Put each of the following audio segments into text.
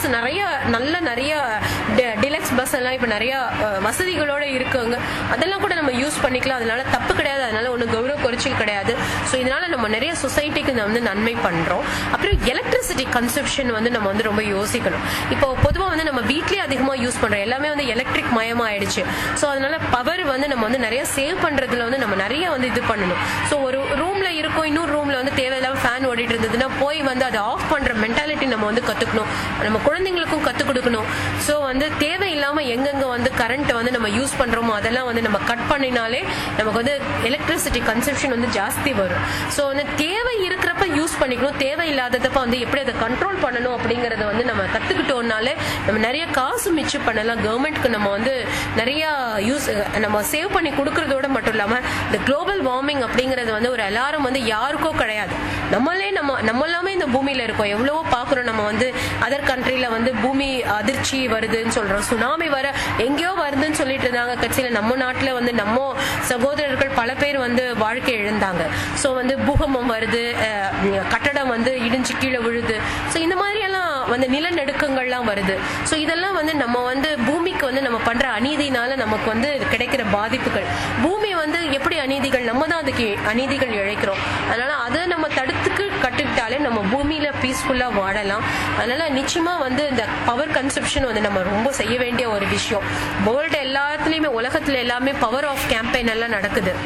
Bus நிறைய நல்ல நிறைய டிலக்ஸ் பஸ் எல்லாம் இப்ப நிறைய அஹ், வசதிகளோட இருக்குங்க அதெல்லாம் கூட நம்ம யூஸ் பண்ணிக்கலாம் அதனால தப்பு கிடையாது அதனால ஒன்றும் கௌரவ குறைச்சல் கிடையாது ஸோ இதனால நம்ம நிறைய சொசைட்டிக்கு நம்ம வந்து நன்மை பண்றோம் அப்புறம் எலக்ட்ரிசிட்டி கன்சப்ஷன் வந்து நம்ம வந்து ரொம்ப யோசிக்கணும் இப்போ பொதுவாக வந்து நம்ம வீட்லயே அதிகமாக யூஸ் பண்றோம் எல்லாமே வந்து எலக்ட்ரிக் மயமாயிடுச்சு ஸோ அதனால பவர் வந்து நம்ம வந்து நிறைய சேவ் பண்றதுல வந்து நம்ம நிறைய வந்து இது பண்ணணும் ஸோ ஒரு ரூம்ல இருக்கும் இன்னொரு ரூம்ல வந்து தேவையில்லாம ஃபேன் ஓடிட்டு இருந்ததுன்னா போய் வந்து அதை ஆஃப் பண்ற மென்டாலிட்டி நம்ம வந்து கத்துக்கணும் நம்ம குழந்தைங்களுக்கும் கத்துக் கொடுக்கணும் ஸோ வந்து தேவையில்லாம எங்கெங்க வந்து கரண்ட் வந்து நம்ம யூஸ் பண்றோமோ அதெல்லாம் வந்து நம்ம கட் பண்ணினாலே நமக்கு வந்து எலக்ட்ரிசிட்டி கன்சப்ஷன் வந்து ஜாஸ்தி வரும் ஸோ வந்து தேவை இருக்கிறப்ப யூஸ் பண்ணிக்கணும் தேவை இல்லாததப்ப வந்து எப்படி அதை கண்ட்ரோல் பண்ணணும் அப்படிங்கறத வந்து நம்ம கத்துக்கிட்டோம்னாலே நம்ம நிறைய காசு மிச்சம் பண்ணலாம் கவர்மெண்ட்க்கு நம்ம வந்து நிறைய யூஸ் நம்ம சேவ் பண்ணி கொடுக்கறதோட மட்டும் இல்லாம இந்த குளோபல் வார்மிங் அப்படிங்கறது வந்து ஒரு அலாரம் வந்து யாருக்கோ கிடையாது நம்மளே நம்ம நம்ம எல்லாமே இந்த பூமியில இருக்கோம் எவ்வளவோ பாக்குறோம் நம்ம வந்து அதர் கண்ட்ரில வந்து பூமி அதிர்ச்சி வருதுன்னு சொல்றோம் சுனாமி வர எங்கேயோ வருதுன்னு சொல்லிட்டு இருந்தாங்க கட்சியில நம்ம நாட்டுல வந்து நம்ம சகோதரர்கள் பல பேர் வந்து வாழ்க்கை இழந்தாங்க சோ வந்து பூகம்பம் வருது அஹ், கட்டடம் வந்து இடிஞ்சு கீழே விழுது சோ இந்த மாதிரி எல்லாம் வந்து நிலநடுக்கங்கள்லாம் வருது சோ இதெல்லாம் வந்து நம்ம வந்து பூமிக்கு வந்து நம்ம பண்ற அநீதினால நமக்கு வந்து கிடைக்கிற பாதிப்புகள் பூமி வந்து எப்படி அநீதிகள் நம்ம தான் அதுக்கு அநீதிகள் இழைக்கிறோம் அதனால அதை நம்ம தடுத்துக்கு கட்டுக்கிட்டாலே நம்ம பூமியில பீஸ்ஃபுல்லா வாழலாம் அதனால நிச்சயமா வந்து இந்த பவர் கன்சப்ஷன் வந்து நம்ம ரொம்ப செய்ய வேண்டிய ஒரு விஷயம் வேர்ல்டு எல்லாத்துலயுமே உலகத்துல எல்லாமே பவர் ஆஃப் கேம்பெயின் எல்லாம் நடக்குது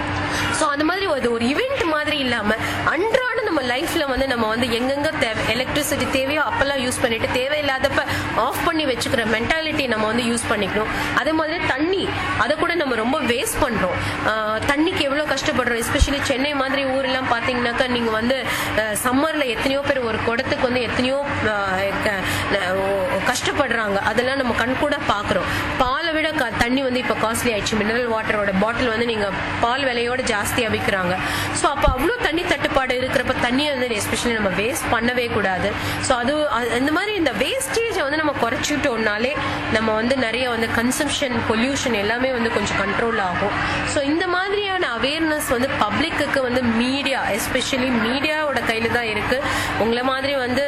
ஸோ அந்த மாதிரி ஒரு ஒரு இவெண்ட் மாதிரி இல்லாம அன்றாட நம்ம லைஃப்ல வந்து நம்ம வந்து எங்கெங்க தேவை எலக்ட்ரிசிட்டி தேவையோ அப்பெல்லாம் யூஸ் பண்ணிட்டு தேவையில்லாதப்ப ஆஃப் பண்ணி வச்சுக்கிற மென்டாலிட்டி நம்ம வந்து யூஸ் பண்ணிக்கணும் அதே மாதிரி தண்ணி அதை கூட நம்ம ரொம்ப வேஸ்ட் பண்றோம் ஆஹ் தண்ணிக்கு எவ்வளவு கஷ்டப்படுறோம் எஸ்பெஷலி சென்னை மாதிரி ஊரெல்லாம் பாத்தீங்கன்னாக்கா நீங்க வந்து சம்மர்ல எத்தனையோ பேர் ஒரு குடத்துக்கு வந்து எத்தனையோ ஆஹ் க- ந- ஓ- கஷ்டப்படுறாங்க அதெல்லாம் நம்ம கண் கூட பாக்குறோம் பாலை விட க- தண்ணி வந்து இப்ப காஸ்ட்லி ஆயிடுச்சு மினரல் வாட்டரோட பாட்டில் வந்து நீங்க பால் விலையோட ஜாஸ்தியா விற்கிறாங்க ஸோ அப்போ அவ்வளோ தண்ணி தட்டுப்பாடு இருக்கிறப்ப தண்ணியை வந்து எஸ்பெஷலி நம்ம வேஸ்ட் பண்ணவே கூடாது ஸோ அது அது- இந்த மாதிரி இந்த வேஸ்டேஜை வந்து நம்ம குறைச்சிட்டோம்னாலே நம்ம வந்து நிறைய வந்து கன்சம்ஷன் பொல்யூஷன் எல்லாமே வந்து கொஞ்சம் கண்ட்ரோல் ஆகும் ஸோ இந்த மாதிரியான அவேர்னஸ் வந்து பப்ளிக்கு வந்து மீடியா எஸ்பெஷலி மீடியாவோட கையில தான் இருக்கு உங்களை மாதிரி வந்து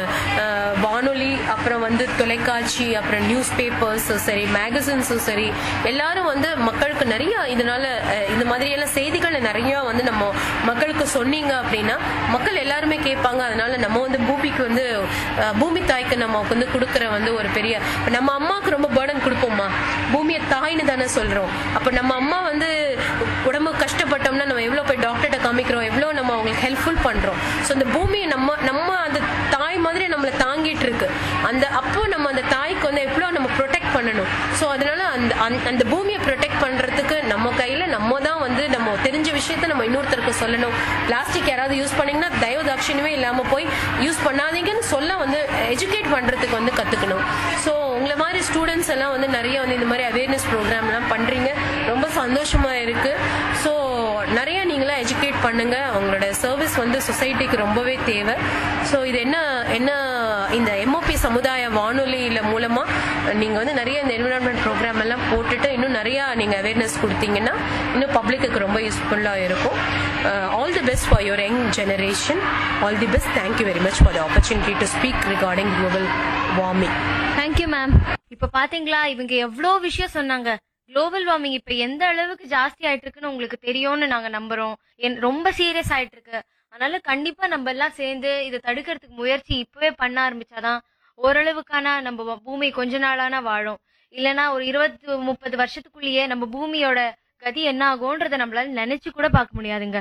அஹ், வானொலி அப்புறம் வந்து தொலைக்காட்சி அப்புறம் நியூஸ் பேப்பர்ஸும் சரி மேகசின்ஸும் சரி எல்லாரும் வந்து மக்களுக்கு நிறைய இதனால அஹ், இந்த மாதிரி எல்லாம் செய்திகளை நிறைய வந்து நம்ம மக்களுக்கு சொன்னீங்க அப்படின்னா மக்கள் எல்லாருமே கேட்பாங்க அதனால நம்ம வந்து பூமிக்கு வந்து அஹ், பூமி தாய்க்கு நம்ம வந்து கொடுக்குற வந்து ஒரு பெரிய இப்ப நம்ம அம்மாவுக்கு ரொம்ப பேர்டன் கொடுப்போமா பூமியை தாய்னு தானே சொல்றோம் அப்ப நம்ம அம்மா வந்து உடம்பு கஷ்டப்பட்டோம்னா நம்ம எவ்வளவு போய் டாக்டர்கிட்ட காமிக்கிறோம் எவ்வளவு நம்ம அவங்களுக்கு ஹெல்ப்ஃபுல் பண்றோம் ஸோ அந்த பூமியை நம்ம நம்ம அந்த தாய் மாதிரி நம்மளை தாங்கிட்டு இருக்கு அந்த அப்போ நம்ம அந்த தாய்க்கு வந்து எவ்வளவு நம்ம ப்ரொடெக்ட் பண்ணணும் ஸோ அதனால அந்த அந்த- அந்த பூமியை ப்ரொடெக்ட் பண்றதுக்கு நம்ம கையில நம்ம தான் வந்து நம்ம தெரிஞ்ச விஷயத்த நம்ம இன்னொருத்தருக்கு சொல்லணும் பிளாஸ்டிக் யாராவது யூஸ் பண்ணீங்கன்னா தயவு தாட்சியமே இல்லாம போய் யூஸ் பண்ணாதீங்கன்னு சொல்ல வந்து எஜுகேட் பண்றதுக்கு வந்து கத்துக்கணும் ஸோ உங்களை மாதிரி ஸ்டூடெண்ட்ஸ் எல்லாம் வந்து நிறைய வந்து இந்த மாதிரி அவேர்னஸ் ப்ரோக்ராம் எல்லாம் பண்றீங்க ரொம்ப சந்தோஷமா இருக்கு ஸோ நிறைய நீங்களா எஜுகேட் பண்ணுங்க உங்களோட சர்வீஸ் வந்து சொசைட்டிக்கு ரொம்பவே தேவை ஸோ இது என்ன என்ன இந்த எம்ஓபி சமுதாய வானொலியில மூலமா நீங்க வந்து நிறைய இந்த என்விரான்மெண்ட் ப்ரோக்ராம் எல்லாம் போட்டுட்டு இன்னும் நிறைய நீங்க அவேர்னஸ் கொடுத்தீங்கன்னா இன்னும் பப்ளிக்கு ரொம்ப யூஸ்ஃபுல்லா இருக்கும் all the best for your young generation all the best thank you very much for the opportunity to speak regarding global warming thank you ma'am இப்ப பாத்தீங்களா இவங்க எவ்வளோ விஷயம் சொன்னாங்க குளோபல் வார்மிங் இப்ப எந்த அளவுக்கு ஜாஸ்தி ஆயிட்டு இருக்குன்னு உங்களுக்கு தெரியும்னு நாங்க நம்புறோம் என்- ரொம்ப சீரியஸ் ஆயிட்டு இருக்கு அதனால கண்டிப்பா நம்ம எல்லாம் சேர்ந்து இதை தடுக்கிறதுக்கு முயற்சி இப்பவே பண்ண ஆரம்பிச்சாதான் ஓரளவுக்கான நம்ம வ- பூமி கொஞ்ச நாளான வாழும் இல்லனா ஒரு இருபத்தி முப்பது வருஷத்துக்குள்ளேயே நம்ம பூமியோட கதி என்ன ஆகும்ன்றத நம்மளால நினைச்சு கூட பார்க்க முடியாதுங்க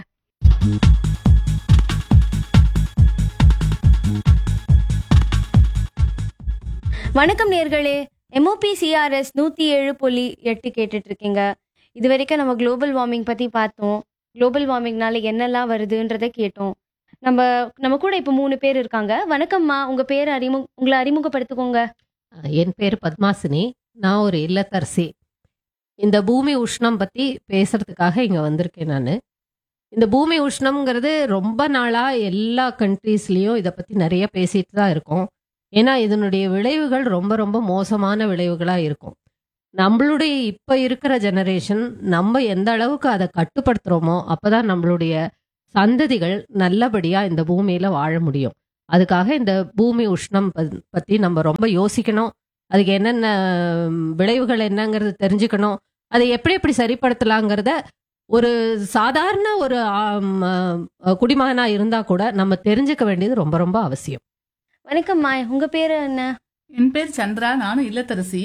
வணக்கம் நேர்களே எம்ஓபி சிஆர்எஸ் நூற்றி ஏழு புள்ளி எட்டு கேட்டுட்டு இருக்கீங்க இது வரைக்கும் நம்ம குளோபல் வார்மிங் பற்றி பார்த்தோம் குளோபல் வார்மிங்னால என்னெல்லாம் வருதுன்றதை கேட்டோம் நம்ம நம்ம கூட இப்போ மூணு பேர் இருக்காங்க வணக்கம்மா உங்கள் பேர் அறிமுக உங்களை அறிமுகப்படுத்திக்கோங்க என் பேர் பத்மாசினி நான் ஒரு இல்லத்தரசி இந்த பூமி உஷ்ணம் பற்றி பேசுறதுக்காக இங்கே வந்திருக்கேன் நான் இந்த பூமி உஷ்ணம்ங்கிறது ரொம்ப நாளாக எல்லா கண்ட்ரீஸ்லேயும் இதை பற்றி நிறைய பேசிட்டு தான் இருக்கோம் ஏன்னா இதனுடைய விளைவுகள் ரொம்ப ரொம்ப மோசமான விளைவுகளாக இருக்கும் நம்மளுடைய இப்போ இருக்கிற ஜெனரேஷன் நம்ம எந்த அளவுக்கு அதை கட்டுப்படுத்துகிறோமோ அப்போ தான் நம்மளுடைய சந்ததிகள் நல்லபடியாக இந்த பூமியில் வாழ முடியும் அதுக்காக இந்த பூமி உஷ்ணம் ப- பத்தி நம்ம ரொம்ப யோசிக்கணும் அதுக்கு என்னென்ன ம், விளைவுகள் என்னங்கிறது தெரிஞ்சுக்கணும் அதை எப்படி எப்படி சரிப்படுத்தலாங்கிறத ஒரு சாதாரண ஒரு ஆம், அஹ், குடிமகனா இருந்தா கூட நம்ம தெரிஞ்சுக்க வேண்டியது ரொம்ப ரொம்ப அவசியம் வணக்கம்மா உங்க பேரு என்ன என் பேர் சந்திரா நானும் இல்லத்தரசி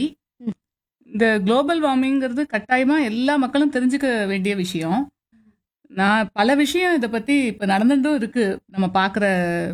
இந்த குளோபல் வார்மிங்கிறது கட்டாயமா எல்லா மக்களும் தெரிஞ்சுக்க வேண்டிய விஷயம் நான் பல விஷயம் இதை பத்தி இப்ப நடந்துட்டும் இருக்கு நம்ம பாக்குற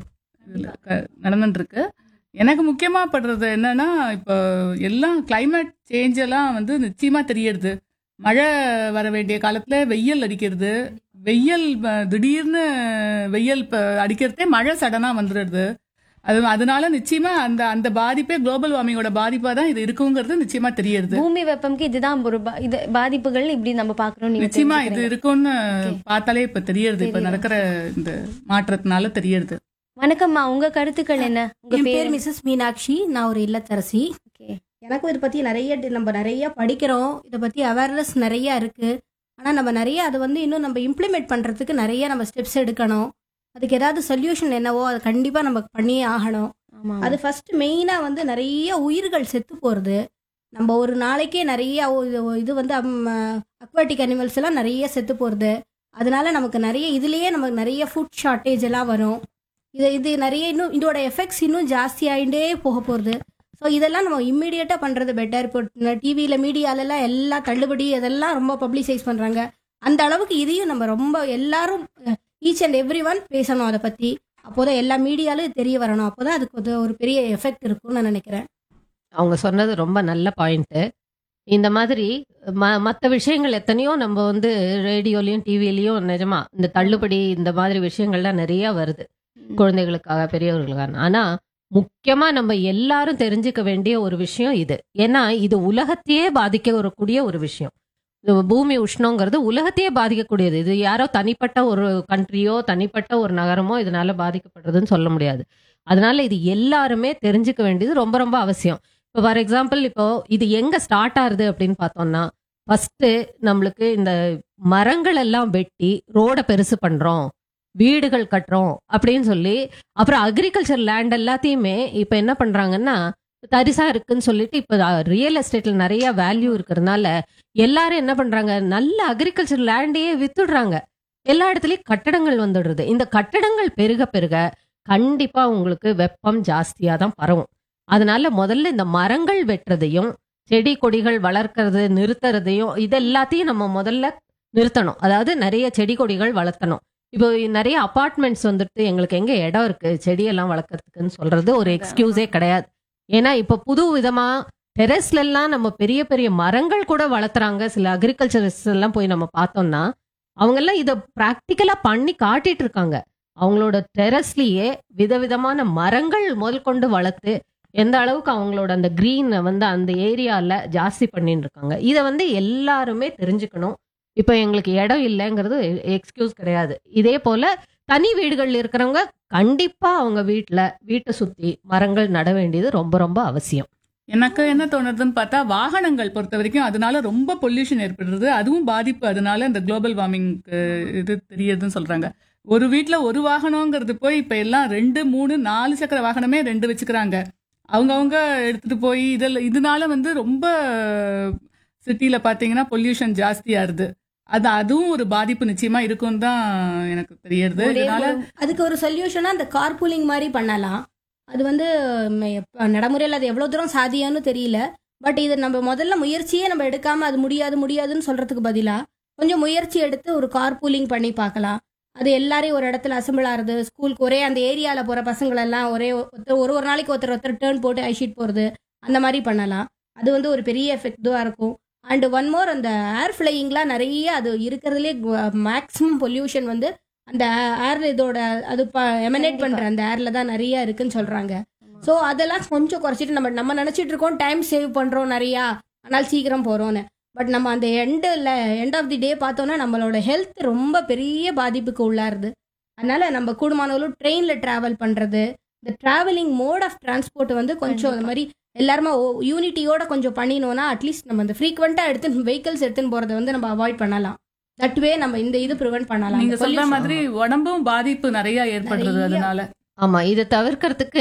இதுல க- நடந்துட்டு இருக்கு எனக்கு முக்கியமா படுறது என்னன்னா இப்போ எல்லாம் climate சேஞ்ச் எல்லாம் வந்து நிச்சயமா தெரியறது மழை வர வேண்டிய காலத்துல வெயில் அடிக்கிறது வெயில் ப- திடீர்னு வெயில் ப- அடிக்கிறதே மழை சடனா வந்துடுறது அது அதனால நிச்சயமா அந்த அந்த பாதிப்பே குளோபல் வார்மிங்கோட பாதிப்பா தான் இது இருக்குங்கிறது நிச்சயமா தெரியறது பூமி வெப்பம்க்கு இதுதான் ஒரு பா- இது பாதிப்புகள் இப்படி நம்ம பாக்குறோம் நீங்க நிச்சயமா இது தெரிஞ்சுக்கிறீங்க. இருக்கும்னு Okay. பார்த்தாலே இப்ப தெரியறது இப்ப தெரியுது. நடக்கிற இந்த மாற்றத்தினால தெரியறது வணக்கம்மா உங்க கருத்துக்கள் என்ன உங்க என் பேர் பேர் மிஸ்ஸஸ் மீனாட்சி நான் ஒரு இல்லத்தரசி Okay. எனக்கும் இதை பத்தி நிறைய டி- நம்ம நிறைய படிக்கிறோம் இதை பத்தி அவேர்னஸ் நிறைய இருக்கு ஆனா நம்ம நிறைய அதை வந்து இன்னும் நம்ம இம்ப்ளிமெண்ட் பண்றதுக்கு நிறைய நம்ம ஸ்டெப்ஸ் எடுக்கணும் அதுக்கு ஏதாவது சொல்யூஷன் என்னவோ அதை கண்டிப்பா நம்ம பண்ணியே ஆகணும் ஆமா அது ஃபர்ஸ்ட் மெயினா வந்து நிறைய உயிர்கள் செத்து போறது நம்ம ஒரு நாளைக்கே நிறைய ஒ- இது- இது வந்து அக்வாட்டிக் அனிமல்ஸ் எல்லாம் நிறைய செத்து போறது அதனால நமக்கு நிறைய இதுலயே நமக்கு நிறைய ஃபுட் ஷார்ட்டேஜ் எல்லாம் வரும் இது இது நிறைய இன்னும் இதோட எஃபெக்ட்ஸ் இன்னும் ஜாஸ்தி ஆகிட்டே போக போகிறது ஸோ இதெல்லாம் நம்ம இம்மிடியேட்டாக பண்ணுறது பெட்டர் இப்போ டிவியில் மீடியாலெல்லாம் எல்லாம் தள்ளுபடி அதெல்லாம் ரொம்ப பப்ளிசைஸ் பண்ணுறாங்க அந்த அளவுக்கு இதையும் நம்ம ரொம்ப எல்லாரும் ஈச் அண்ட் எவ்ரி ஒன் பேசணும் அதை பற்றி அப்போதான் எல்லா மீடியாலும் தெரிய வரணும் அப்போதான் அதுக்கு ஒரு- ஒரு பெரிய எஃபெக்ட் இருக்கும்னு நான் நினைக்கிறேன் அவங்க சொன்னது ரொம்ப நல்ல பாயிண்ட்டு இந்த மாதிரி ம மற்ற விஷயங்கள் எத்தனையோ நம்ம வந்து ரேடியோலையும் டிவிலையும் நிஜமா இந்த தள்ளுபடி இந்த மாதிரி விஷயங்கள்லாம் நிறைய வருது குழந்தைகளுக்காக பெரியவர்களுக்காக ஆனா முக்கியமா நம்ம எல்லாரும் தெரிஞ்சுக்க வேண்டிய ஒரு விஷயம் இது ஏன்னா இது உலகத்தையே பாதிக்க வரக்கூடிய ஒரு விஷயம் இந்த பூமி உஷ்ணங்கிறது உலகத்தையே பாதிக்கக்கூடியது இது யாரோ தனிப்பட்ட ஒரு கண்ட்ரியோ தனிப்பட்ட ஒரு நகரமோ இதனால பாதிக்கப்படுறதுன்னு சொல்ல முடியாது அதனால இது எல்லாருமே தெரிஞ்சுக்க வேண்டியது ரொம்ப ரொம்ப அவசியம் இப்போ ஃபார் எக்ஸாம்பிள் இப்போ இது எங்க ஸ்டார்ட் ஆகுது அப்படின்னு பார்த்தோம்னா ஃபர்ஸ்ட் நம்மளுக்கு இந்த மரங்கள் எல்லாம் வெட்டி ரோட பெருசு பண்றோம் வீடுகள் கட்டுறோம் அப்படின்னு சொல்லி அப்புறம் அக்ரிகல்ச்சர் லேண்ட் எல்லாத்தையுமே இப்ப என்ன பண்றாங்கன்னா தரிசா இருக்குன்னு சொல்லிட்டு இப்ப ரியல் எஸ்டேட்ல நிறைய வேல்யூ இருக்கிறதுனால எல்லாரும் என்ன பண்றாங்க நல்ல அக்ரிகல்ச்சர் லேண்டையே வித்துடுறாங்க எல்லா இடத்துலயும் கட்டடங்கள் வந்துடுறது இந்த கட்டடங்கள் பெருக பெருக கண்டிப்பா உங்களுக்கு வெப்பம் ஜாஸ்தியா தான் பரவும் அதனால முதல்ல இந்த மரங்கள் வெட்டுறதையும் செடி கொடிகள் வளர்க்கறது நிறுத்துறதையும் இது எல்லாத்தையும் நம்ம முதல்ல நிறுத்தணும் அதாவது நிறைய செடி கொடிகள் வளர்த்தணும் இப்போ நிறைய அபார்ட்மெண்ட்ஸ் வந்துட்டு எங்களுக்கு எங்க இடம் இருக்கு செடியெல்லாம் வளர்க்கறதுக்குன்னு சொல்றது ஒரு எக்ஸ்கியூஸே கிடையாது ஏன்னா இப்போ புது விதமா டெரஸ்ல எல்லாம் நம்ம பெரிய பெரிய மரங்கள் கூட வளர்த்துறாங்க சில அக்ரிகல்ச்சரிஸ்ட் எல்லாம் போய் நம்ம பார்த்தோம்னா அவங்க எல்லாம் இதை ப்ராக்டிக்கலா பண்ணி காட்டிட்டு இருக்காங்க அவங்களோட டெரஸ்லயே விதவிதமான மரங்கள் முதல் கொண்டு வளர்த்து எந்த அளவுக்கு அவங்களோட அந்த கிரீனை வந்து அந்த ஏரியால ஜாஸ்தி பண்ணிட்டு இருக்காங்க இதை வந்து எல்லாருமே தெரிஞ்சுக்கணும் இப்போ எங்களுக்கு இடம் இல்லைங்கிறது எக்ஸ்கியூஸ் கிடையாது இதே போல தனி வீடுகள் இருக்கிறவங்க கண்டிப்பா அவங்க வீட்ல வீட்டை சுத்தி மரங்கள் நட வேண்டியது ரொம்ப ரொம்ப அவசியம் எனக்கு என்ன தோணுதுன்னு பார்த்தா வாகனங்கள் பொறுத்த வரைக்கும் அதனால ரொம்ப பொல்யூஷன் ஏற்படுறது அதுவும் பாதிப்பு அதனால இந்த குளோபல் வார்மிங் இது தெரியுதுன்னு சொல்றாங்க ஒரு வீட்ல ஒரு வாகனங்கிறது போய் இப்ப எல்லாம் ரெண்டு மூணு நாலு சக்கர வாகனமே ரெண்டு வச்சுக்கிறாங்க அவங்கவங்க எடுத்துட்டு போய் இதில் இதனால வந்து ரொம்ப சிட்டியில பாத்தீங்கன்னா பொல்யூஷன் ஜாஸ்தியாருது அது அதுவும் ஒரு பாதிப்பு நிச்சயமா இருக்கும்னு தான் எனக்கு தெரியறது ஒரே இதனால ஒரு- அதுக்கு ஒரு சொல்யூஷனா அந்த கார் பூலிங் மாதிரி பண்ணலாம் அது வந்து ம், எப்ப- நடைமுறையில் அது எவ்வளோ தூரம் சாதியம்னு தெரியல பட் இது நம்ம முதல்ல முயற்சியே நம்ம எடுக்காம அது முடியாது முடியாதுன்னு சொல்றதுக்கு பதிலா கொஞ்சம் முயற்சி எடுத்து ஒரு கார் பூலிங் பண்ணி பார்க்கலாம் அது எல்லாரையும் ஒரு இடத்துல அசம்பிள் ஆகுறது ஸ்கூலுக்கு ஒரே அந்த ஏரியாவில் போகிற பசங்களெல்லாம் ஒரே ஒருத்தர் ஒரு ஒரு நாளைக்கு ஒருத்தர் ஒருத்தர் டேர்ன் போட்டு ஐஷீட் போகிறது அந்த மாதிரி பண்ணலாம் அது வந்து ஒரு பெரிய எஃபெக்டிவாக இருக்கும் அண்ட் ஒன் மோர் அந்த ஏர் ஃப்ளையிங்லாம் நிறைய அது இருக்கிறதுலே மேக்ஸிமம் பொல்யூஷன் வந்து அந்த ஏர் இதோட அது எமனேட் பண்ற அந்த ஏர்ல தான் நிறைய இருக்குன்னு சொல்றாங்க ஸோ அதெல்லாம் கொஞ்சம் குறைச்சிட்டு நம்ம நம்ம நினைச்சிட்டு இருக்கோம் டைம் சேவ் பண்றோம் நிறையா ஆனால் சீக்கிரம் போறோம்னு பட் நம்ம அந்த எண்டில் எண்ட் ஆஃப் தி டே பார்த்தோம்னா நம்மளோட ஹெல்த் ரொம்ப பெரிய பாதிப்புக்கு உள்ளாருது அதனால நம்ம கூடுமானவர்களும் ட்ரெயின்ல டிராவல் பண்றது இந்த டிராவலிங் மோட் ஆஃப் டிரான்ஸ்போர்ட் வந்து கொஞ்சம் அந்த மாதிரி எல்லாருமே யூனிட்டியோட கொஞ்சம் பண்ணினோம்னா அட்லீஸ்ட் நம்ம இந்த ஃப்ரீக்வெண்ட்டாக எடுத்து வெஹிக்கிள்ஸ் எடுத்துன்னு போறதை வந்து நம்ம அவாய்ட் பண்ணலாம் தட் வே நம்ம இந்த இது ப்ரிவென்ட் பண்ணலாம் நீங்க இந்த சொல்ற pollution. மாதிரி உடம்பும் பாதிப்பு நிறைய ஏற்படுறது நிறைய. அதனால ஆமா இதை தவிர்க்கிறதுக்கு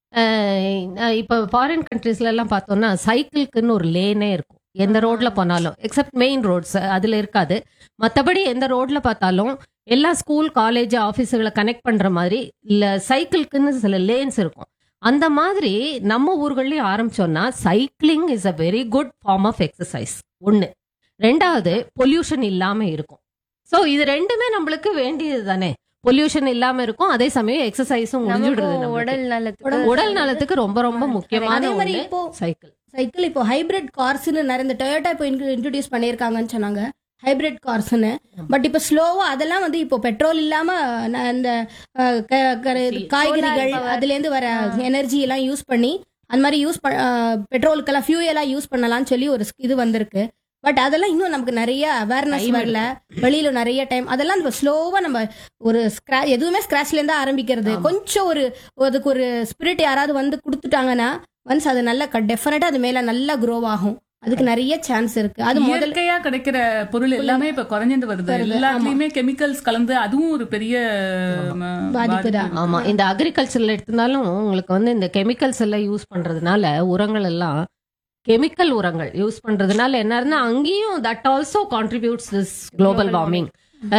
அஹ், இப்போ ஃபாரின் கண்ட்ரீஸ்ல எல்லாம் பார்த்தோம்னா சைக்கிள்க்குன்னு ஒரு லேனே இருக்கும் எந்த ரோட்ல போனாலும் எக்ஸப்ட் மெயின் ரோட்ஸ் அதுல இருக்காது மற்றபடி எந்த ரோட்ல பார்த்தாலும் எல்லா ஸ்கூல் காலேஜ் ஆஃபீஸுகளை கனெக்ட் பண்ற மாதிரி இல்ல சைக்கிள்க்குன்னு சில லேன்ஸ் இருக்கும் அந்த மாதிரி நம்ம ஊர்கள்லயும் ஆரம்பிச்சோம்னா cycling is a very good form of exercise ஒன்று ரெண்டாவது பொல்யூஷன் இல்லாம இருக்கும் ஸோ இது ரெண்டுமே நம்மளுக்கு வேண்டியது தானே பொல்யூஷன் இல்லாம இருக்கும் அதே சமயம் எக்ஸசைஸும் முடிஞ்சிடுறது நமக்கும் நம்மளுக்கு. உடல் நலத்துக்கு உடல் நலத்துக்கு ரொம்ப ரொம்ப முக்கியமான அதே மாதிரி ஒண்ணு இப்போ சைக்கிள் சைக்கிள் இப்போ ஹைபிரிட் கார்ஸ்னு நிறைய இந்த டொயோட்டா இப்போ இன்ட்ரடியூஸ் பண்ணியிருக்காங்கன்னு சொன்னாங்க ஹைபிரிட் கார்ஸ்னு பட் இப்போ ஸ்லோவா அதெல்லாம் வந்து இப்போ பெட்ரோல் இல்லாம ந- இந்த அஹ், க- க- இது காய்கறிகள் power. அதுல இருந்து வர எனர்ஜி எல்லாம் யூஸ் பண்ணி அந்த மாதிரி யூஸ் பெட்ரோலுக்கெல்லாம் ஃபியூயலா யூஸ் பண்ணலாம்னு சொல்லி ஒரு இது வந்திருக்கு பட் அதெல்லாம் இன்னும் நமக்கு நிறைய அவேர்னஸ் Time வரல வெளியில நிறைய டைம் அதெல்லாம் நம்ம ஸ்லோவா நம்ம ஒரு ஸ்க்ரா எதுவுமே ஸ்கிராச்ல இருந்து ஆரம்பிக்கிறது ஆமா. கொஞ்சம் ஒரு அதுக்கு ஒரு ஸ்பிரிட் யாராவது வந்து கொடுத்துட்டாங்கன்னா ஒன்ஸ் அது நல்லா டெஃபினட்டா அது மேல நல்லா க்ரோ ஆகும் அதுக்கு நிறைய சான்ஸ் இருக்கு அது முதல்ல இயற்கையா கிடைக்கிற பொருள் எல்லாமே இப்ப குறைஞ்சிட்டு வருது வருது, எல்லாத்துலயுமே கெமிக்கல்ஸ் கலந்து அதுவும் ஒரு பெரிய ம, பாதிப்பு தான். ஆமா இந்த அக்ரிகல்ச்சர்ல எடுத்திருந்தாலும் உங்களுக்கு வந்து இந்த கெமிக்கல்ஸ் எல்லாம் யூஸ் பண்றதுனால உரங்கள் எல்லாம் கெமிக்கல் உரங்கள் யூஸ் பண்றதுனால என்னன்னா அங்கேயும் that also contributes this global warming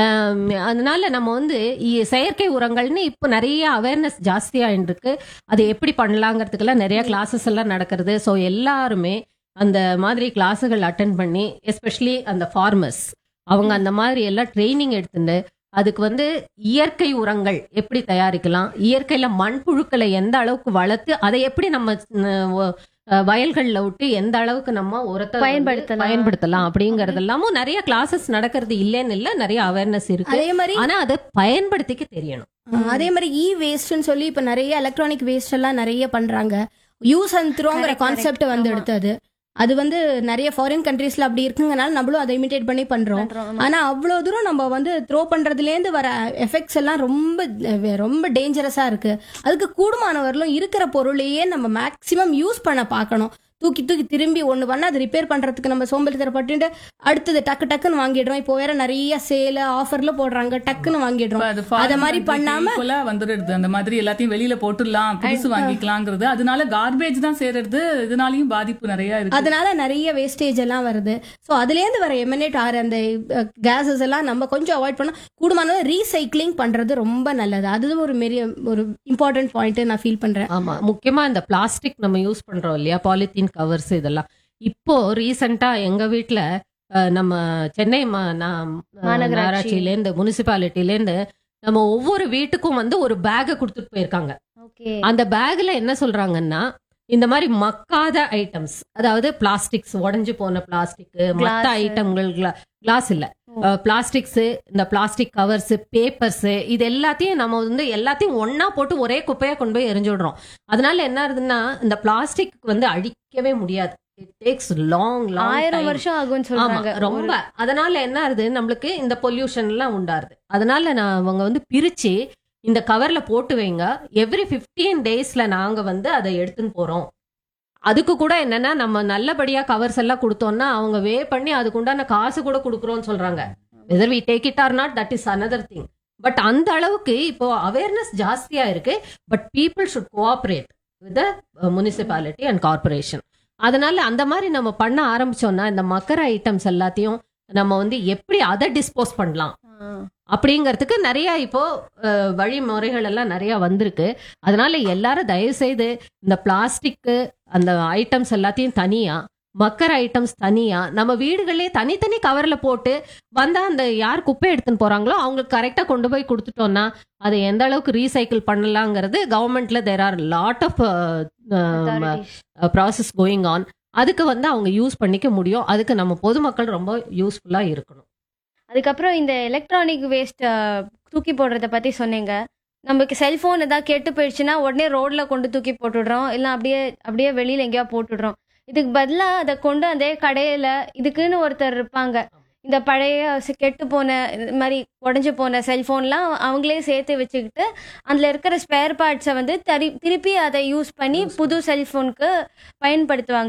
அதனால நம்ம வந்து இ- செயற்கை உரங்கள்னு இப்போ நிறைய அவேர்னஸ் ஜாஸ்தியாயின்னு இருக்கு அது எப்படி பண்ணலாங்கிறதுக்கெல்லாம் நிறைய கிளாஸஸ் எல்லாம் நடக்கிறது ஸோ எல்லாருமே அந்த மாதிரி கிளாஸுகள் அட்டன் பண்ணி எஸ்பெஷலி அந்த ஃபார்மர்ஸ் அவங்க அந்த மாதிரி எல்லாம் ட்ரைனிங் எடுத்துட்டு அதுக்கு வந்து இயற்கை உரங்கள் எப்படி தயாரிக்கலாம் இயற்கையில மண்புழுக்களை எந்த அளவுக்கு வளர்த்து அதை எப்படி நம்ம அஹ், ஒ- அஹ், வயல்கள்ல விட்டு எந்த அளவுக்கு நம்ம உரத்தை வந்து பயன்படுத்தலாம். பயன்படுத்தலாம் அப்படிங்கறது எல்லாமும் நிறைய கிளாஸஸ் நடக்கிறது இல்லைன்னு இல்ல நிறைய அவேர்னஸ் இருக்கு அதே மாதிரி ஆனா அதை பயன்படுத்திக்க தெரியணும் அஹ், அதே மாதிரி இ வேஸ்ட்னு சொல்லி இப்ப நிறைய எலக்ட்ரானிக் வேஸ்ட் எல்லாம் நிறைய பண்றாங்க யூஸ் அண்ட் த்ரோங்கிற Correct, கான்செப்ட் correct. வந்து ஆமா. எடுத்தது அது வந்து நிறைய ஃபாரின் கண்ட்ரீஸ்ல அப்படி இருக்குங்கனால நம்மளும் அதை இமிடேட் பண்ணி பண்றோம் பண்றோம், ஆமா. ஆனா அவ்வளவு தூரம் நம்ம வந்து த்ரோ பண்றதுல இருந்து வர எஃபெக்ட்ஸ் எல்லாம் ரொம்ப அஹ், ரொம்ப டேஞ்சரஸா இருக்கு அதுக்கு கூடுமானவர்களும் இருக்கிற பொருளையே நம்ம மேக்சிமம் யூஸ் பண்ண பார்க்கணும் தூக்கி தூக்கி திரும்பி ஒண்ணு பண்ணா அது ரிப்பேர் பண்றதுக்கு நம்ம சோம்பேறித்தரப்பட்டு அடுத்தது டக்கு டக்குன்னு வாங்கிடுறோம் இப்போ வேற நிறைய சேல ஆஃபர்ல போடுறாங்க டக்குன்னு வாங்கிடுறோம் இப்ப அது அத foreign மாதிரி country பண்ணாம- equal ஆ வந்துடுது அந்த மாதிரி எல்லாத்தையும் வெளியில போட்டுடலாம் புதுசு வாங்கிக்கலாங்கிறது அதனால கார்பேஜ் தான் சேருறது இதனாலயும் பாதிப்பு நிறைய இருக்கு அதனால நிறைய வேஸ்டேஜ் எல்லாம் வருது ஸோ அதுலேருந்து வர எமினேட் ஆகிற அந்த கேஸஸ் எல்லாம் நம்ம கொஞ்சம் அவாய்ட் பண்ண கூடுமானது ரீசைக்ளிங் பண்றது ரொம்ப நல்லது அது ஒரு பெரிய ஒரு இம்பார்ட்டன்ட் பாயிண்ட் நான் ஃபீல் பண்றேன் ஆமா முக்கியமா இந்த பிளாஸ்டிக் நம்ம யூஸ் பண்றோம் இல்லையா பாலித்தீன் கவர்ஸ் இதெல்லாம் இப்போ ரீசெண்டா எங்க வீட்ல அஹ், நம்ம சென்னை மா- நா- மாநகராட்சி. நகராட்சியிலேருந்து முனிசிபாலிட்டிலேருந்து நம்ம ஒவ்வொரு வீட்டுக்கும் வந்து ஒரு பேக்கை கொடுத்துட்டு போயிருக்காங்க ஓகே அந்த பேக்ல என்ன சொல்றாங்கன்னா இந்த மாதிரி மக்காத ஐட்டம்ஸ் அதாவது பிளாஸ்டிக்ஸ் உடைஞ்சு போன பிளாஸ்டிக் மத்த Glass. ஐட்டங்கள் கிளாஸ் இல்ல பிளாஸ்டிக்ஸ் இந்த பிளாஸ்டிக் கவர்ஸ் பேப்பர்ஸ் இது எல்லாத்தையும் நம்ம வந்து எல்லாத்தையும் ஒண்ணா போட்டு ஒரே குப்பையா கொண்டு போய் எரிஞ்சு விடுறோம் அதனால என்ன ஆகுதுன்னா இந்த பிளாஸ்டிக் வந்து அழிக்கவே முடியாது இட் டேக்ஸ் லாங் லாங் ஆயிரம் வருஷம் ஆகும்னு ஆமா சொல்றாங்க ரொம்ப அதனால என்ன ஆகுது நம்மளுக்கு இந்த பொல்யூஷன் எல்லாம் உண்டாருது அதனால நான் அவங்க வந்து பிரிச்சு இந்த கவர்ல போட்டு வைங்க எவ்ரி 15 டேஸ்ல நாங்க வந்து அதை எடுத்துன்னு போறோம் அதுக்கு கூட என்னன்னா நம்ம நல்லபடியா கவர்ஸ் எல்லாம் கொடுத்தோம்னா அவங்க வே பண்ணி அதுக்கு உண்டான காசு கூட கொடுக்குறோம்னு சொல்றாங்க whether we take it or not that is another thing but அந்த அளவுக்கு இப்போ அவேர்னஸ் ஜாஸ்தியா இருக்கு but people should cooperate with municipality and corporation அதனால அந்த மாதிரி நம்ம பண்ண ஆரம்பிச்சோம்னா இந்த மக்கர ஐட்டம்ஸ் எல்லாத்தையும் நம்ம வந்து எப்படி அதை டிஸ்போஸ் பண்ணலாம் ஆ. அப்படிங்கிறதுக்கு நிறைய இப்போ அஹ், வழிமுறைகள் எல்லாம் நிறைய வந்திருக்கு அதனால எல்லாரும் தயவு செய்து இந்த பிளாஸ்டிக் அந்த ஐட்டம்ஸ் எல்லாத்தையும் தனியா மக்கர் ஐட்டம்ஸ் தனியா நம்ம வீடுகளே தனித்தனி கவர்ல போட்டு வந்தா அந்த யார் குப்பை எடுத்துன்னு போறாங்களோ அவங்களுக்கு கரெக்டா கொண்டு போய் கொடுத்துட்டோம்னா அதை எந்த அளவுக்கு ரீசைக்கிள் பண்ணலாங்கிறது கவர்மெண்ட்ல there are lot of Authorities. Process going on அதுக்கு வந்து அவங்க யூஸ் பண்ணிக்க முடியும் அதுக்கு நம்ம பொதுமக்கள் ரொம்ப யூஸ்ஃபுல்லா இருக்கணும் அதுக்கப்புறம் இந்த எலக்ட்ரானிக் வேஸ்ட் தூக்கி போடுறத பத்தி சொன்னீங்க நமக்கு செல்போன் ஏதாவது கெட்டு போயிடுச்சுன்னா உடனே ரோட்ல கொண்டு தூக்கி போட்டுடுறோம் இல்லை அப்படியே அப்படியே வெளியில எங்கேயா போட்டுடுறோம் இதுக்கு பதிலா அதை கொண்டு அதே கடையில இதுக்குன்னு ஒருத்தர் இருப்பாங்க இந்த பழைய சி- கெட்டு போன இது மாதிரி உடஞ்சு போன செல்போன்லாம் அவங்களே சேர்த்து வச்சுக்கிட்டு அதில் இருக்கிற ஸ்பேர் பார்ட்ஸை வந்து தரி திருப்பி அதை யூஸ் பண்ணி புது செல்போனுக்கு பயன்படுத்துவாங்க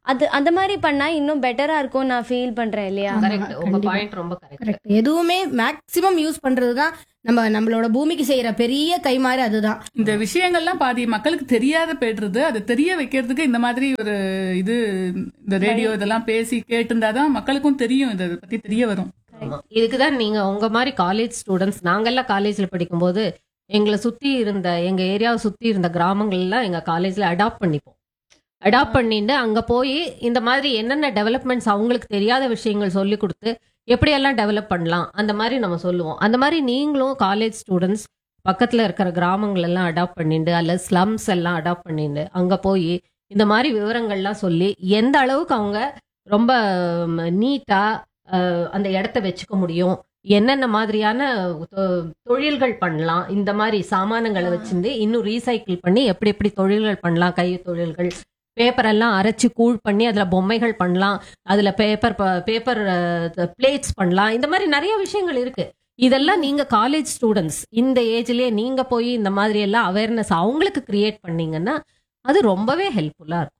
அது அந்த மாதிரி பண்ணா இன்னும் பெட்டரா இருக்கும் நான் ஃபீல் பண்றேன் இல்லையா ஆமா, கரெக்ட் உங்க கண்டிப்பா. பாயிண்ட் ரொம்ப கரெக்ட் கரெக்ட் எதுவுமே மேக்சிமம் யூஸ் பண்றது தான் நம்ம நம்மளோட பூமிக்கு செய்யற பெரிய கைமாறு அதுதான் இந்த விஷயங்கள்லாம் பாதி மக்களுக்கு தெரியாத போயிடுறது அது தெரிய வைக்கிறதுக்கு இந்த மாதிரி ஒரு இது இந்த ரேடியோ இதெல்லாம் பேசி கேட்டுருந்தாதான் மக்களுக்கும் தெரியும் இதை பத்தி தெரிய வரும் ஆமா. இதுக்குதான் நீங்க உங்க மாதிரி காலேஜ் ஸ்டூடெண்ட்ஸ் நாங்கெல்லாம் காலேஜ்ல படிக்கும்போது எங்களை சுத்தி இருந்த எங்க ஏரியாவை சுத்தி இருந்த கிராமங்கள்லாம் எங்க காலேஜ்ல அடாப்ட் பண்ணிப்போம் அடாப்ட் பண்ணிட்டு அங்க போய் இந்த மாதிரி என்னென்ன டெவலப்மெண்ட்ஸ் அவங்களுக்கு தெரியாத விஷயங்கள் சொல்லி கொடுத்து எப்படியெல்லாம் டெவலப் பண்ணலாம் அந்த மாதிரி நம்ம சொல்லுவோம் அந்த மாதிரி நீங்களும் காலேஜ் ஸ்டூடெண்ட்ஸ் பக்கத்துல இருக்கிற கிராமங்கள் எல்லாம் அடாப்ட் பண்ணிட்டு அல்ல ஸ்லம்ஸ் எல்லாம் அடாப்ட் பண்ணிட்டு அங்க போய் இந்த மாதிரி விவரங்கள்லாம் சொல்லி எந்த அளவுக்கு அவங்க ரொம்ப நீட்டா அந்த இடத்த வச்சுக்க முடியும் என்னென்ன மாதிரியான தொ- தொழில்கள் பண்ணலாம் இந்த மாதிரி சாமானங்களை வச்சிருந்து இன்னும் ரீசைக்கிள் பண்ணி எப்படி எப்படி தொழில்கள் பண்ணலாம் கை தொழில்கள் பேப்பர் எல்லாம் அரைச்சு கூழ் பண்ணி அதுல பொம்மைகள் பண்ணலாம் அதுல பேப்பர் பேப்பர் பிளேட்ஸ் பண்ணலாம் இந்த மாதிரி நிறைய விஷயங்கள் இருக்கு இதெல்லாம் நீங்க காலேஜ் ஸ்டூடெண்ட்ஸ் இந்த ஏஜ்லயே நீங்க போய் இந்த மாதிரி எல்லாம் அவேர்னஸ் அவங்களுக்கு கிரியேட் பண்ணீங்கன்னா அது ரொம்பவே ஹெல்ப்ஃபுல்லா இருக்கும்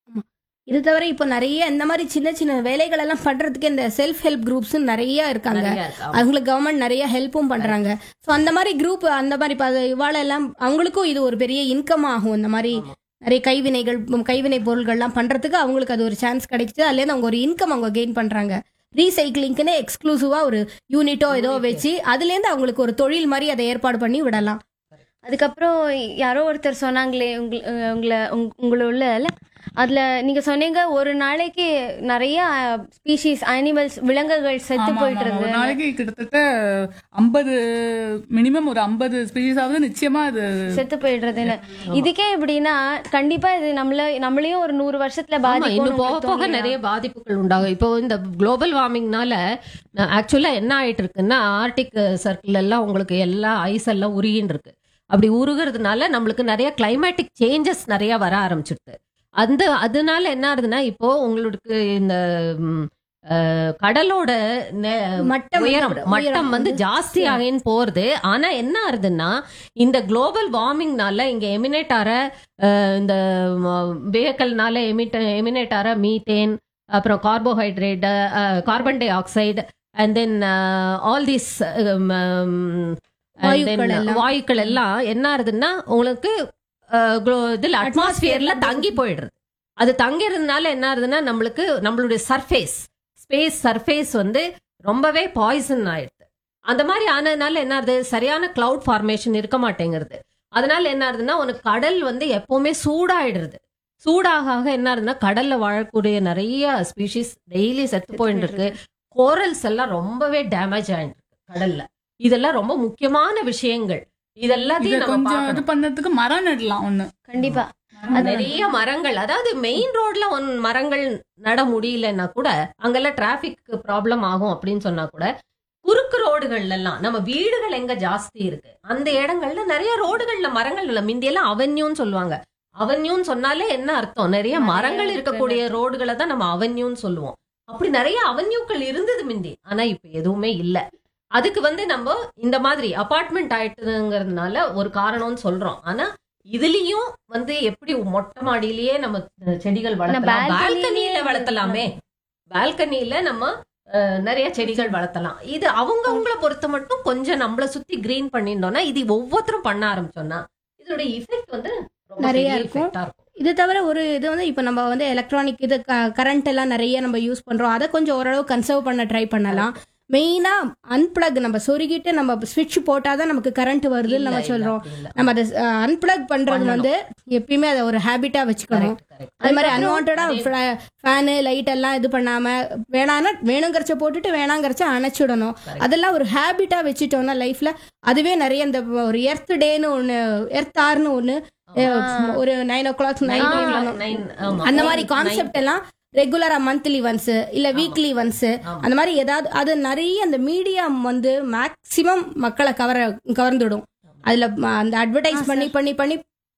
இது தவிர இப்போ நிறைய இந்த மாதிரி சின்ன சின்ன வேலைகள் எல்லாம் பண்றதுக்கு இந்த செல்ஃப் ஹெல்ப் குரூப்ஸ் நிறைய இருக்காங்க நிறைய இருக்கு. ஆமா. அவங்களுக்கு கவர்மெண்ட் நிறைய ஹெல்ப்பும் பண்றாங்க ஸோ அந்த மாதிரி குரூப் அந்த மாதிரி ப- இவாள எல்லாம் அவங்களுக்கும் இது ஒரு பெரிய இன்கம் ஆகும் இந்த மாதிரி ஆமா. நிறைய கைவினைகள் உம், கைவினை பொருள்கள்லாம் பண்றதுக்கு அவங்களுக்கு அது ஒரு சான்ஸ் கிடைக்குது அதுலேருந்து அவங்க ஒரு இன்கம் அவங்க கெயின் பண்றாங்க ரீசைக்கிளிங்க்குன்னு எக்ஸ்க்ளூசிவா ஒரு யூனிட்டோ ஏதோ Unit. வச்சு அதுலேருந்து அவங்களுக்கு ஒரு தொழில் மாதிரி அதை ஏற்பாடு பண்ணி விடலாம் அதுக்கப்புறம் யாரோ ஒருத்தர் சொன்னாங்களே உங்கள அஹ் உங்களை உங்க- உங்களோட அதுல நீங்க சொன்னீங்க ஒரு நாளைக்கு நிறைய ஸ்பீஷீஸ் அனிமல்ஸ் விலங்குகள் செத்து ஆமா, போயிட்டு ஆமா. ஒரு இருக்கு நாளைக்கு கிட்டத்தட்ட ஐம்பது மினிமம் ஒரு ஐம்பது ஸ்பீஷீஸ் ஆகுது நிச்சயமா அது செத்து போயிடுறதுன்னு இதுக்கே எப்படின்னா கண்டிப்பா இது நம்மள நம்மளையும் ஒரு நூறு வருஷத்துல ஆமா, இன்னும் போக பாதிக்கும் போக நிறைய பாதிப்புகள் உண்டாகும் இப்போ இந்த குளோபல் வார்மிங்னால ஆக்சுவலா என்ன ஆயிட்டு இருக்குன்னா ஆர்டிக் சர்க்கிள் எல்லாம் உங்களுக்கு எல்லா ஐஸ் எல்லாம் உருகின்னு இருக்கு அப்படி உருகிறதுனால நம்மளுக்கு நிறைய கிளைமேட்டிக் சேஞ்சஸ் நிறைய வர ஆரம்பிச்சிடுது அந்த அதனால என்ன ஆகுதுன்னா இப்போ உங்களுக்கு இந்த ம், அஹ், கடலோட நெ- மட்டம் உயரம் வந்து- மட்டம் உயரம் வந்து வந்து ஜாஸ்தி ஆகின்னு போறது ஆனா என்ன ஆகுதுன்னா இந்த குளோபல் வார்மிங்னால இங்க எமினேட் ஆற அஹ், இந்த வெஹிக்கல்னால எமிட் எமினேட் ஆற மீத்தேன் அப்புறம் carbohydrate carbon dioxide and then all this வாயுக்கள் எல்லாம். வாயுக்கள் எல்லாம் என்ன ஆகுதுன்னா உங்களுக்கு அஹ், glo- இதுல அட்மாஸ்பியர்ல Atmosphere-ல தங்கி போயிடுறது அது தங்கிறதுனால என்ன ஆகுதுன்னா நம்மளுக்கு நம்மளுடைய சர்ஃபேஸ் ஸ்பேஸ் சர்ஃபேஸ் வந்து ரொம்பவே பாய்சன் ஆயிடுது அந்த மாதிரி ஆனதுனால என்ன ஆகுது சரியான கிளவுட் ஃபார்மேஷன் இருக்க மாட்டேங்கிறது அதனால என்ன ஆகுதுன்னா உனக்கு கடல் வந்து எப்பவுமே சூடாயிடுறது சூடாக ஆக என்ன ஆகுதுன்னா கடல்ல வாழக்கூடிய நிறைய ஸ்பீஷிஸ் டெய்லி செத்து போயிட்டு இருக்கு கோரல்ஸ் எல்லாம் ரொம்பவே டேமேஜ் ஆயிட்டு இருக்கு கடல்ல இதெல்லாம் ரொம்ப முக்கியமான விஷயங்கள் இத இதெல்லாத்தையும் நம்ம கொஞ்சம் இது பார்க்கணும். பண்ணதுக்கு மரம் நடலாம் ஒண்ணு கண்டிப்பா நிறைய மரங்கள் அதாவது மெயின் ரோட்ல ஒன் மரங்கள் நட முடியலன்னா கூட அங்கெல்லாம் டிராபிக் ப்ராப்ளம் ஆகும் அப்படின்னு சொன்னா கூட குறுக்கு ரோடுகள்ல எல்லாம் நம்ம வீடுகள் எங்க ஜாஸ்தி இருக்கு அந்த இடங்கள்ல நிறைய ரோடுகள்ல மரங்கள் இல்ல முந்தியெல்லாம் அவென்யூன்னு சொல்லுவாங்க அவென்யூன்னு சொன்னாலே என்ன அர்த்தம் நிறைய நிறைய மரங்கள் இருக்குன்னு இருக்கக்கூடிய ரோடுகளை தான் நம்ம அவென்யூன்னு சொல்லுவோம் அப்படி நிறைய அவென்யூக்கள் இருந்தது முந்தி ஆனா இப்ப எதுவுமே இல்ல அதுக்கு வந்து நம்ம இந்த மாதிரி அபார்ட்மெண்ட் ஆயிட்டுங்கிறதுனால ஒரு காரணம்னு சொல்றோம் ஆனா இதுலயும் வந்து எப்படி மொட்டை மாடியிலேயே நம்ம செடிகள் வளர்த்தலாம் balcony-லயே பால்கனியில வளர்த்தலாமே பால்கனியில நம்ம அஹ், நிறைய செடிகள் வளர்த்தலாம் இது அவங்கவங்கள பொறுத்த மட்டும் கொஞ்சம் நம்மள சுத்தி கிரீன் பண்ணிட்டோம்னா இது ஒவ்வொருத்தரும் பண்ண ஆரம்பிச்சோம்னா இதோட இஃபெக்ட் வந்து ரொம்ப நிறைய பெரிய இருக்கும். effect-ஆ இருக்கும் இது தவிர ஒரு இது வந்து இப்போ நம்ம வந்து எலக்ட்ரானிக் இது கரண்ட் எல்லாம் நிறைய நம்ம யூஸ் பண்றோம் அதை கொஞ்சம் ஓரளவு கன்சர்வ் பண்ண ட்ரை பண்ணலாம் மெயினா அன்பிளக் நம்ம சொருகிட்டு நம்ம சுவிட்ச் போட்டாதான் நமக்கு கரண்ட் வருதுன்னு இல்ல, நம்ம இல்ல, சொல்றோம் அப்படி இல்ல. நம்ம அதை அன்பிளக் பண்றது பண்ணணும். வந்து எப்பயுமே அதை ஒரு ஹேபிட்டா வச்சுக்கணும் Correct, correct. அதே மாதிரி அதுக்கப்புறம் அன்வான்டா ஃபேனு லைட் எல்லாம் இது பண்ணாம வேணான்னா வேணுங்கிறச்ச போட்டுட்டு வேணாங்கிறச்ச அணைச்சிடணும் Correct. அதெல்லாம் ஒரு ஹேபிட்டா வச்சுட்டோம்னா லைஃப்ல அதுவே நிறைய இந்த ஒரு எர்த் டேன்னு ஒன்னு எர்த் ஆர்னு ஒன்னு அஹ், ஒரு nine o'clock Nine nine o'clock, nine, ஆமா. அந்த மாதிரி Nine, கான்செப்ட் எல்லாம் ரெகுலரா மந்த்லி ஒன்ஸ் இல்ல வீக்லி ஒன்ஸ் ஆமா. அந்த மாதிரி ஏதாவது அது நிறைய அந்த மீடியம் வந்து மேக்சிமம் மக்களை கவர கவர்ந்துடும் அதுல ம- அந்த அட்வர்டைஸ் பண்ணி பண்ணி பண்ணி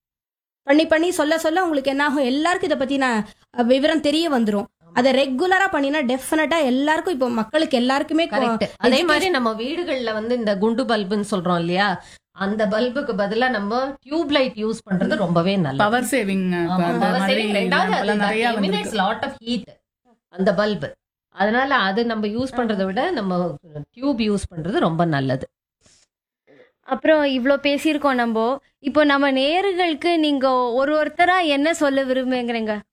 பண்ணி பண்ணி சொல்ல சொல்ல உங்களுக்கு என்ன ஆகும் எல்லாருக்கும் இதை பத்தின அஹ், விவரம் தெரிய வந்துரும் அதை ரெகுலரா பண்ணினா டெஃபினட்டா எல்லாருக்கும் இப்போ மக்களுக்கு எல்லாருக்குமே கொ- கரெக்ட் அதே மாதிரி நம்ம வீடுகள்ல வந்து இந்த குண்டு பல்புன்னு சொல்றோம் இல்லையா அந்த பல்புக்கு பதிலா நம்ம டியூப் லைட் யூஸ் பண்றது ரொம்பவே நல்லது பவர் சேவிங் ஆமா, அந்த power மாதிரி saving. ரெண்டாவது அது lamp நிறைய that emanates வந்திருக்கு lot of heat. அந்த பல்பு அதனால அது நம்ம யூஸ் பண்றதை விட நம்ம டியூப் யூஸ் பண்றது ரொம்ப நல்லது அப்புறம் இவ்வளோ பேசியிருக்கோம் நம்ம இப்போ நம்ம நேயர்களுக்கு நீங்க ஒரு ஒருத்தரா என்ன சொல்ல விரும்புங்கிறீங்க